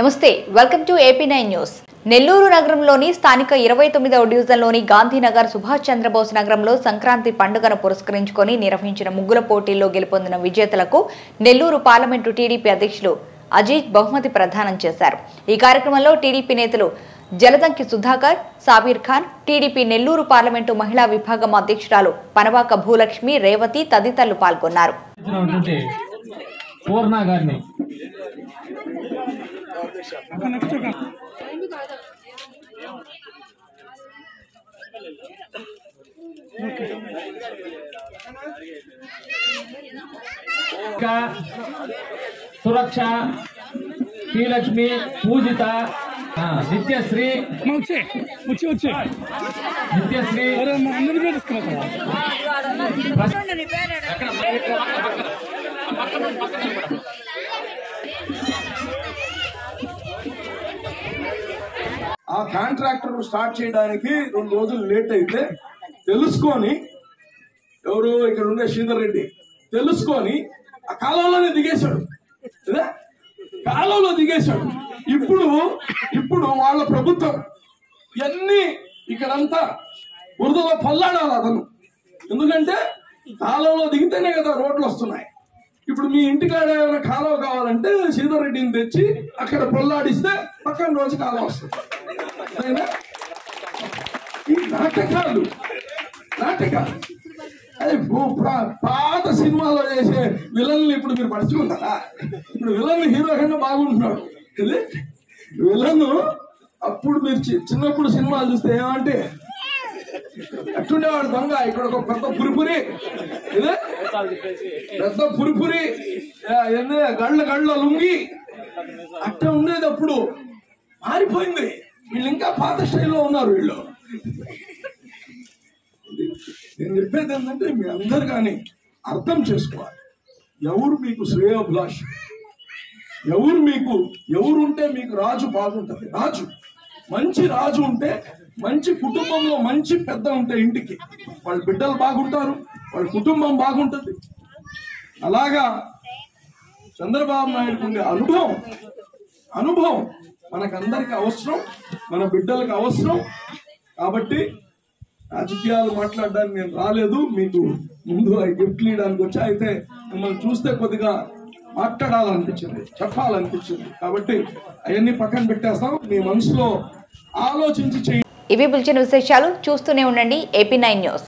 నమస్తే welcome to AP nine news Nellore నగరంలోని స్థానిక ఇరవై తొమ్మిదవ డివిజన్లోని గాంధీనగర్ సుభాష్ చంద్రబోస్ నగరంలో సంక్రాంతి పండుగను పురస్కరించుకొని నిర్వహించిన ముగ్గుల పోటీల్లో గెలుపొందిన విజేతలకు నెల్లూరు పార్లమెంటు టీడీపీ అధ్యక్షులు అజీజ్ బహుమతి ప్రదానం చేశారు ఈ కార్యక్రమంలో టీడీపీ నేతలు జలదంకి సుధాకర్ సాబీర్ ఖాన్ టీడీపీ నెల్లూరు పార్లమెంటు మహిళా విభాగం అధ్యక్షురాలు పనవాక భూలక్ష్మి రేవతి తదితరులు పాల్గొన్నారు ఇచ్చినటువంటి పూర్ణ గారిని ఇంకా సురక్ష శ్రీలక్ష్మి పూజిత ఆ, నిత్యశ్రీ వచ్చే వచ్చి వచ్చి నిత్యశ్రీ అరే మా అందరి పేరు తీసుకున్నా ఆ కాంట్రాక్టర్ స్టార్ట్ చేయడానికి రెండు రోజులు లేట్ అయితే తెలుసుకొని ఎవరు ఇక్కడ ఉండే శ్రీధర్ రెడ్డి తెలుసుకొని ఆ కాలంలోనే దిగేశాడు కదా? కాలంలో దిగేశాడు ఇప్పుడు ఇప్పుడు వాళ్ళ ప్రభుత్వం ఇవన్నీ ఇక్కడంతా బురదలో పల్లాడాలి అతను ఎందుకంటే కాలంలో దిగితేనే కదా రోడ్లు వస్తున్నాయి ఇప్పుడు మీ ఇంటికాడ ఏమైనా కాలువ కావాలంటే శ్రీధర్ రెడ్డిని తెచ్చి అక్కడ పొల్లాడిస్తే పక్కన రోజు కాలువ వస్తుంది సరేనా? ఈ నాటకాలు నాటకాలు అదే భూ- ప్రా- పాత సినిమాలో చేసే విలన్లు ఇప్పుడు మీరు పడుచుకుంటారా ఇప్పుడు విలన్ హీరో కన్నా బాగుంటున్నాడు ఇది విలన్ అప్పుడు మీరు చి- చిన్నప్పుడు సినిమాలు చూస్తే ఏమంటే అట్టుండేవాడు దొంగ ఇక్కడ ఒక పెద్ద పురిపురి ఇదే పెద్ద పురిపురి ఆ, ఏంది? గళ్ళ గళ్ళ లుంగి అట్ట ఉండేది అప్పుడు మారిపోయింది వీళ్ళు ఇంకా పాత స్టైల్లో ఉన్నారు వీళ్ళు నేను చెప్పేది ఏంటంటే మీ అందరు కానీ అర్థం చేసుకోవాలి ఎవరు మీకు శ్రేయోభిలాష్ ఎవరు మీకు ఎవరు ఉంటే మీకు రాజు బాగుంటుంది రాజు మంచి రాజు ఉంటే మంచి కుటుంబంలో మంచి పెద్ద ఉంటే ఇంటికి వాళ్ళ బిడ్డలు బాగుంటారు వాళ్ళ కుటుంబం బాగుంటుంది అలాగా చంద్రబాబు నాయుడుకు ఉండే అనుభవం అనుభవం మనకందరికి అవసరం మన బిడ్డలకు అవసరం కాబట్టి రాజకీయాలు మాట్లాడడానికి నేను రాలేదు మీకు ముందు ఆ గిఫ్ట్లు ఇవ్వడానికి వచ్చా అయితే మిమ్మల్ని చూస్తే కొద్దిగా మాట్లాడాలనిపించింది చెప్పాలనిపించింది కాబట్టి అవన్నీ పక్కన పెట్టేస్తాం మీ మనసులో ఆలోచించి చేయండి ఇవి బుల్చిన విశేషాలు చూస్తూనే ఉండండి ఏపీ నైన్ న్యూస్